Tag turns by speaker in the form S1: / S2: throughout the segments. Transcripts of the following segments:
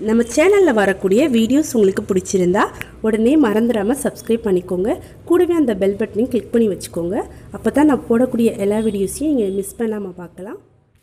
S1: நம்ம சேனலில் வரக்கூடிய வீடியோஸ் உங்களுக்கு பிடிச்சிருந்தா உடனே மறந்துடாமல் சப்ஸ்கிரைப் பண்ணிக்கோங்க கூடவே அந்த பெல் பட்டனையும் கிளிக் பண்ணி வச்சுக்கோங்க அப்போ தான் நான் போடக்கூடிய எல்லா வீடியோஸையும் நீங்கள் மிஸ் பண்ணாமல் பார்க்கலாம்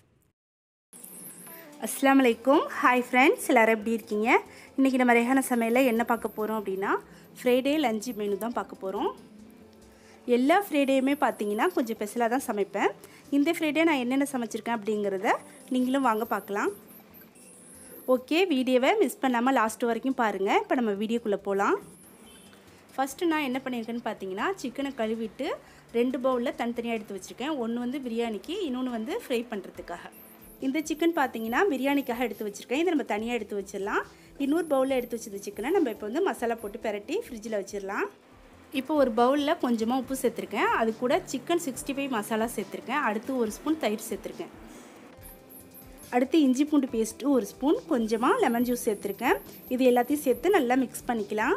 S1: அஸ்லாம் வலைக்கும் ஹாய் ஃப்ரெண்ட்ஸ் எல்லோரும் எப்படி இருக்கீங்க இன்றைக்கி நம்ம ரேஹான சமையலில் என்ன பார்க்க போகிறோம் அப்படின்னா ஃப்ரைடே லஞ்சு மெனு தான் பார்க்க போகிறோம் எல்லா ஃப்ரைடேயுமே பார்த்தீங்கன்னா கொஞ்சம் ஸ்பெஷலாக தான் சமைப்பேன் இந்த ஃப்ரைடே நான் என்னென்ன சமைச்சிருக்கேன் அப்படிங்கிறத நீங்களும் வாங்க பார்க்கலாம் ஓகே வீடியோவை மிஸ் பண்ணாமல் லாஸ்ட் வரைக்கும் பாருங்கள் இப்போ நம்ம வீடியோக்குள்ளே போகலாம் ஃபஸ்ட்டு நான் என்ன பண்ணியிருக்கேன்னு பார்த்தீங்கன்னா சிக்கனை கழுவிட்டு ரெண்டு பவுலில் தனித்தனியாக எடுத்து வச்சுருக்கேன் ஒன்று வந்து பிரியாணிக்கு இன்னொன்று வந்து ஃப்ரை பண்ணுறதுக்காக இந்த சிக்கன் பார்த்தீங்கன்னா பிரியாணிக்காக எடுத்து வச்சுருக்கேன் இதை நம்ம தனியாக எடுத்து வச்சிடலாம் இன்னொரு பவுலில் எடுத்து வச்சது சிக்கனை நம்ம இப்போ வந்து மசாலா போட்டு பெரட்டி ஃப்ரிட்ஜில் வச்சிடலாம் இப்போ ஒரு பவுலில் கொஞ்சமாக உப்பு சேர்த்துருக்கேன் அது கூட சிக்கன் சிக்ஸ்டி ஃபைவ் மசாலா சேர்த்துருக்கேன் அடுத்து ஒரு ஸ்பூன் தயிர் சேர்த்துருக்கேன் அடுத்து இஞ்சி பூண்டு பேஸ்ட்டு ஒரு ஸ்பூன் கொஞ்சமாக லெமன் ஜூஸ் சேர்த்துருக்கேன் இது எல்லாத்தையும் சேர்த்து நல்லா மிக்ஸ் பண்ணிக்கலாம்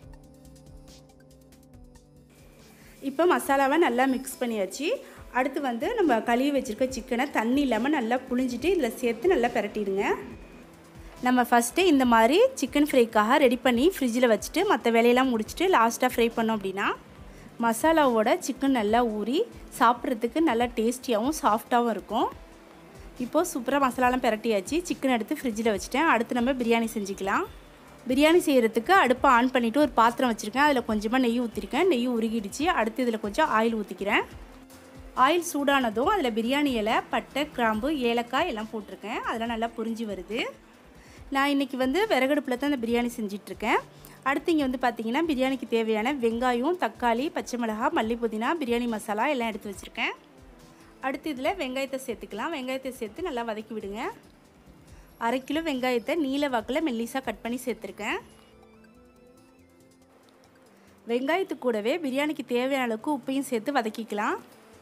S1: இப்போ மசாலாவை நல்லா மிக்ஸ் பண்ணியாச்சு அடுத்து வந்து நம்ம கழுவி வச்சுருக்க சிக்கனை தண்ணி இல்லாமல் நல்லா புழிஞ்சிட்டு இதில் சேர்த்து நல்லா பிரட்டிடுங்க நம்ம ஃபஸ்ட்டு இந்த மாதிரி சிக்கன் ஃப்ரைக்காக ரெடி பண்ணி ஃப்ரிட்ஜில் வச்சுட்டு மற்ற வேலையெல்லாம் முடிச்சுட்டு லாஸ்ட்டாக ஃப்ரை பண்ணோம் அப்படின்னா மசாலாவோட சிக்கன் நல்லா ஊறி சாப்பிட்றதுக்கு நல்லா டேஸ்டியாகவும் சாஃப்டாகவும் இருக்கும் இப்போது சூப்பராக மசாலாலாம் பிரட்டியாச்சு சிக்கன் எடுத்து ஃப்ரிட்ஜில் வச்சுட்டேன் அடுத்து நம்ம பிரியாணி செஞ்சுக்கலாம் பிரியாணி செய்கிறதுக்கு அடுப்பை ஆன் பண்ணிவிட்டு ஒரு பாத்திரம் வச்சுருக்கேன் அதில் கொஞ்சமாக நெய் ஊற்றிருக்கேன் நெய் உருகிடுச்சு அடுத்து இதில் கொஞ்சம் ஆயில் ஊற்றிக்கிறேன் ஆயில் சூடானதும் அதில் பிரியாணி இலை பட்டை கிராம்பு ஏலக்காய் எல்லாம் போட்டிருக்கேன் அதெல்லாம் நல்லா புரிஞ்சு வருது நான் இன்றைக்கி வந்து விறகடுப்பில் தான் இந்த பிரியாணி செஞ்சிட்ருக்கேன் அடுத்து இங்கே வந்து பார்த்திங்கன்னா பிரியாணிக்கு தேவையான வெங்காயம் தக்காளி பச்சை மிளகாய் மல்லி புதினா பிரியாணி மசாலா எல்லாம் எடுத்து வச்சுருக்கேன் அடுத்து இதில் வெங்காயத்தை சேர்த்துக்கலாம் வெங்காயத்தை சேர்த்து நல்லா வதக்கி விடுங்க அரை கிலோ வெங்காயத்தை நீல வாக்கில் மெல்லிஸாக கட் பண்ணி சேர்த்துருக்கேன் வெங்காயத்து கூடவே பிரியாணிக்கு தேவையான அளவுக்கு உப்பையும் சேர்த்து வதக்கிக்கலாம்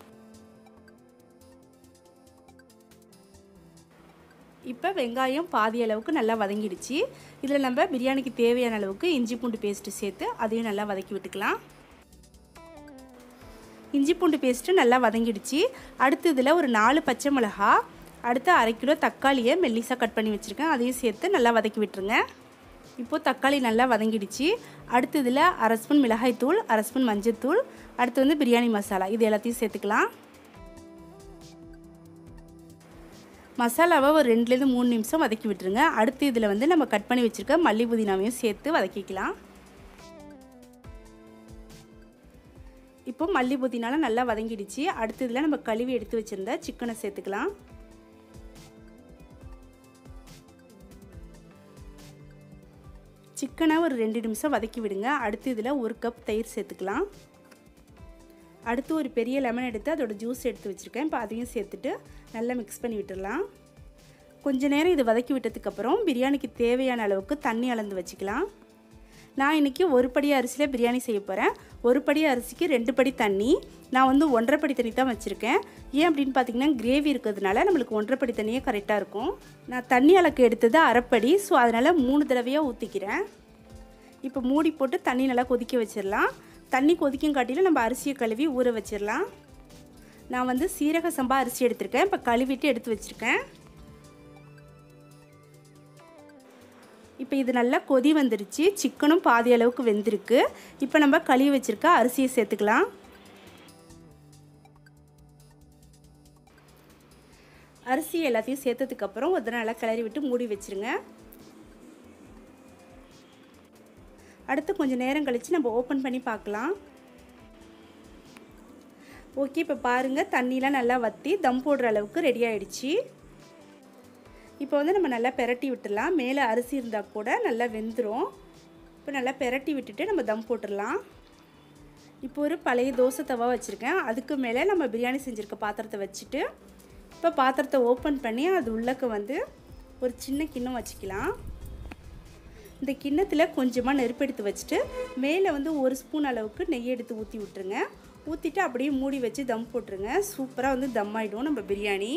S1: இப்போ வெங்காயம் பாதி அளவுக்கு நல்லா வதங்கிடுச்சு இதில் நம்ம பிரியாணிக்கு தேவையான அளவுக்கு இஞ்சி பூண்டு பேஸ்ட்டு சேர்த்து அதையும் நல்லா வதக்கி விட்டுக்கலாம் இஞ்சி பூண்டு பேஸ்ட்டு நல்லா வதங்கிடுச்சு அடுத்து இதில் ஒரு நாலு பச்சை மிளகா அடுத்து அரை கிலோ தக்காளியை மெல்லிஸாக கட் பண்ணி வச்சுருக்கேன் அதையும் சேர்த்து நல்லா வதக்கி விட்டுருங்க இப்போது தக்காளி நல்லா வதங்கிடுச்சு அடுத்து இதில் அரை ஸ்பூன் மிளகாய்த்தூள் அரை ஸ்பூன் மஞ்சள்தூள் அடுத்து வந்து பிரியாணி மசாலா இது எல்லாத்தையும் சேர்த்துக்கலாம் மசாலாவை ஒரு ரெண்டுலேருந்து மூணு நிமிஷம் வதக்கி விட்டுருங்க அடுத்து இதில் வந்து நம்ம கட் பண்ணி வச்சுருக்க மல்லி புதினாவையும் சேர்த்து வதக்கிக்கலாம் இப்போ மல்லி புதினாலாம் நல்லா வதங்கிடுச்சு அடுத்து இதில் நம்ம கழுவி எடுத்து வச்சுருந்த சிக்கனை சேர்த்துக்கலாம் சிக்கனை ஒரு ரெண்டு நிமிஷம் வதக்கி விடுங்க அடுத்து இதில் ஒரு கப் தயிர் சேர்த்துக்கலாம் அடுத்து ஒரு பெரிய லெமன் எடுத்து அதோட ஜூஸ் எடுத்து வச்சுருக்கேன் இப்போ அதையும் சேர்த்துட்டு நல்லா மிக்ஸ் பண்ணி விட்டுடலாம் கொஞ்ச நேரம் இது வதக்கி விட்டதுக்கப்புறம் பிரியாணிக்கு தேவையான அளவுக்கு தண்ணி அளந்து வச்சுக்கலாம் நான் இன்றைக்கி ஒரு படி அரிசியில் பிரியாணி செய்ய போகிறேன் ஒரு படி அரிசிக்கு ரெண்டு படி தண்ணி நான் வந்து ஒன்றரை படி தண்ணி தான் வச்சுருக்கேன் ஏன் அப்படின்னு பார்த்தீங்கன்னா கிரேவி இருக்கிறதுனால நம்மளுக்கு ஒன்றரை படி தண்ணியே கரெக்டாக இருக்கும் நான் தண்ணி அளக்கு எடுத்தது அரைப்படி ஸோ அதனால் மூணு தடவையாக ஊற்றிக்கிறேன் இப்போ மூடி போட்டு தண்ணி நல்லா கொதிக்க வச்சிடலாம் தண்ணி கொதிக்கும் காட்டிலும் நம்ம அரிசியை கழுவி ஊற வச்சிடலாம் நான் வந்து சீரக சம்பா அரிசி எடுத்திருக்கேன் இப்போ கழுவிட்டு எடுத்து வச்சுருக்கேன் இப்போ இது நல்லா கொதி வந்துருச்சு சிக்கனும் பாதி அளவுக்கு வெந்திருக்கு இப்போ நம்ம கழுவி வச்சுருக்க அரிசியை சேர்த்துக்கலாம் அரிசி எல்லாத்தையும் சேர்த்ததுக்கப்புறம் ஒரு நல்லா கிளறி விட்டு மூடி வச்சுருங்க அடுத்து கொஞ்சம் நேரம் கழித்து நம்ம ஓப்பன் பண்ணி பார்க்கலாம் ஓகே இப்போ பாருங்கள் தண்ணிலாம் நல்லா வற்றி தம் போடுற அளவுக்கு ரெடி ஆகிடுச்சு இப்போ வந்து நம்ம நல்லா பெரட்டி விட்டுடலாம் மேலே அரிசி இருந்தால் கூட நல்லா வெந்துடும் இப்போ நல்லா பெரட்டி விட்டுட்டு நம்ம தம் போட்டுடலாம் இப்போ ஒரு பழைய தோசை தவா வச்சுருக்கேன் அதுக்கு மேலே நம்ம பிரியாணி செஞ்சுருக்க பாத்திரத்தை வச்சுட்டு இப்போ பாத்திரத்தை ஓப்பன் பண்ணி அது உள்ளக்க வந்து ஒரு சின்ன கிண்ணம் வச்சுக்கலாம் இந்த கிண்ணத்தில் கொஞ்சமாக நெருப்பெடுத்து வச்சுட்டு மேலே வந்து ஒரு ஸ்பூன் அளவுக்கு நெய் எடுத்து ஊற்றி விட்ருங்க ஊற்றிட்டு அப்படியே மூடி வச்சு தம் போட்டுருங்க சூப்பராக வந்து தம் ஆகிடும் நம்ம பிரியாணி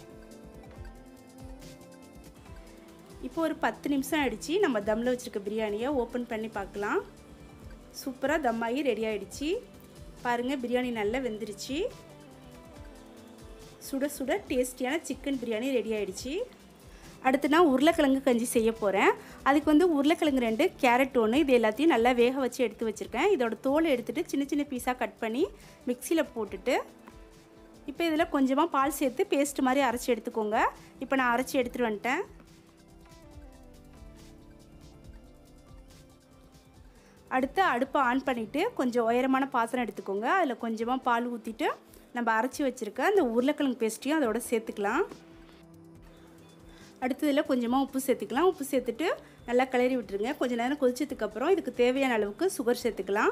S1: இப்போ ஒரு பத்து நிமிஷம் ஆகிடுச்சு நம்ம தம்மில் வச்சுருக்க பிரியாணியை ஓப்பன் பண்ணி பார்க்கலாம் சூப்பராக தம் ஆகி ரெடி ஆகிடுச்சு பாருங்கள் பிரியாணி நல்லா வெந்துருச்சு சுட சுட டேஸ்டியான சிக்கன் பிரியாணி ரெடி ஆகிடுச்சு அடுத்து நான் உருளைக்கிழங்கு கஞ்சி செய்ய போகிறேன் அதுக்கு வந்து உருளைக்கிழங்கு ரெண்டு கேரட் ஒன்று இது எல்லாத்தையும் நல்லா வேக வச்சு எடுத்து வச்சுருக்கேன் இதோட தோலை எடுத்துகிட்டு சின்ன சின்ன பீஸாக கட் பண்ணி மிக்சியில் போட்டுட்டு இப்போ இதில் கொஞ்சமாக பால் சேர்த்து பேஸ்ட் மாதிரி அரைச்சி எடுத்துக்கோங்க இப்போ நான் அரைச்சி எடுத்துகிட்டு வந்துட்டேன் அடுத்து அடுப்பை ஆன் பண்ணிவிட்டு கொஞ்சம் உயரமான பாத்திரம் எடுத்துக்கோங்க அதில் கொஞ்சமாக பால் ஊற்றிட்டு நம்ம அரைச்சி வச்சுருக்க அந்த உருளைக்கிழங்கு பேஸ்ட்டையும் அதோட சேர்த்துக்கலாம் அடுத்ததில் கொஞ்சமாக உப்பு சேர்த்துக்கலாம் உப்பு சேர்த்துட்டு நல்லா கிளறி விட்டுருங்க கொஞ்சம் நேரம் கொதிச்சதுக்கப்புறம் இதுக்கு தேவையான அளவுக்கு சுகர் சேர்த்துக்கலாம்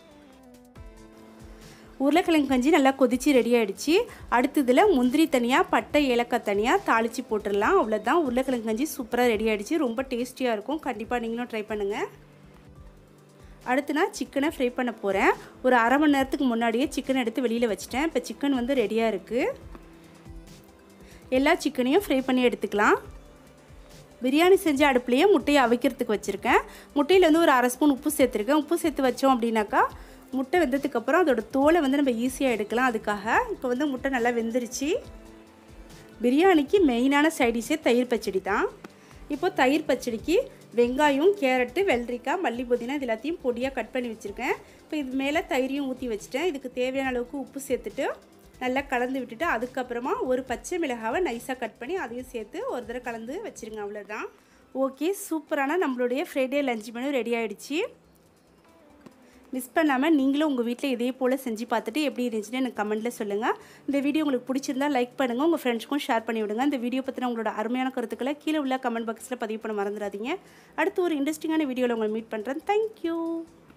S1: உருளைக்கிழங்கு கஞ்சி நல்லா கொதித்து ரெடி ஆகிடுச்சு அடுத்ததில் முந்திரி தனியாக பட்டை ஏலக்காய் தனியாக தாளித்து போட்டுடலாம் அவ்வளோதான் உருளைக்கிழங்கு கஞ்சி சூப்பராக ரெடி ஆகிடுச்சு ரொம்ப டேஸ்டியாக இருக்கும் கண்டிப்பாக நீங்களும் ட்ரை பண்ணுங்கள் அடுத்து நான் சிக்கனை ஃப்ரை பண்ண போகிறேன் ஒரு அரை மணி நேரத்துக்கு முன்னாடியே சிக்கன் எடுத்து வெளியில் வச்சுட்டேன் இப்போ சிக்கன் வந்து ரெடியாக இருக்குது எல்லா சிக்கனையும் ஃப்ரை பண்ணி எடுத்துக்கலாம் பிரியாணி செஞ்ச அடுப்புலேயே முட்டையை அவிக்கிறதுக்கு வச்சுருக்கேன் முட்டையில் வந்து ஒரு அரை ஸ்பூன் உப்பு சேர்த்துருக்கேன் உப்பு சேர்த்து வச்சோம் அப்படின்னாக்கா முட்டை வெந்ததுக்கப்புறம் அதோட தோலை வந்து நம்ம ஈஸியாக எடுக்கலாம் அதுக்காக இப்போ வந்து முட்டை நல்லா வெந்துருச்சு பிரியாணிக்கு மெயினான சைடிஷே தயிர் பச்சடி தான் இப்போ தயிர் பச்சடிக்கு வெங்காயம் கேரட்டு வெள்ளரிக்காய் மல்லி புதினா இது எல்லாத்தையும் பொடியாக கட் பண்ணி வச்சுருக்கேன் இப்போ இது மேலே தயிரையும் ஊற்றி வச்சுட்டேன் இதுக்கு தேவையான அளவுக்கு உப்பு சேர்த்துட்டு நல்லா கலந்து விட்டுட்டு அதுக்கப்புறமா ஒரு பச்சை மிளகாவை நைஸாக கட் பண்ணி அதையும் சேர்த்து ஒரு தடவை கலந்து வச்சுருங்க அவ்வளோதான் ஓகே சூப்பரான நம்மளுடைய ஃப்ரைடே லஞ்ச் மெனு ரெடி ஆகிடுச்சு மிஸ் பண்ணாமல் நீங்களும் உங்கள் வீட்டில் இதே போல் செஞ்சு பார்த்துட்டு எப்படி இருந்துச்சுன்னு எனக்கு கமெண்ட்டில் சொல்லுங்கள் இந்த வீடியோ உங்களுக்கு பிடிச்சிருந்தா லைக் பண்ணுங்கள் உங்கள் ஃப்ரெண்ட்ஸ்க்கும் ஷேர் பண்ணி விடுங்க இந்த வீடியோ பற்றின உங்களோட அருமையான கருத்துக்களை கீழே உள்ள கமெண்ட் பாக்ஸில் பதிவு பண்ண மறந்துடாதீங்க அடுத்து ஒரு இன்ட்ரெஸ்டிங்கான வீடியோவில் உங்களை மீட் பண்ணுறேன் தேங்க்யூ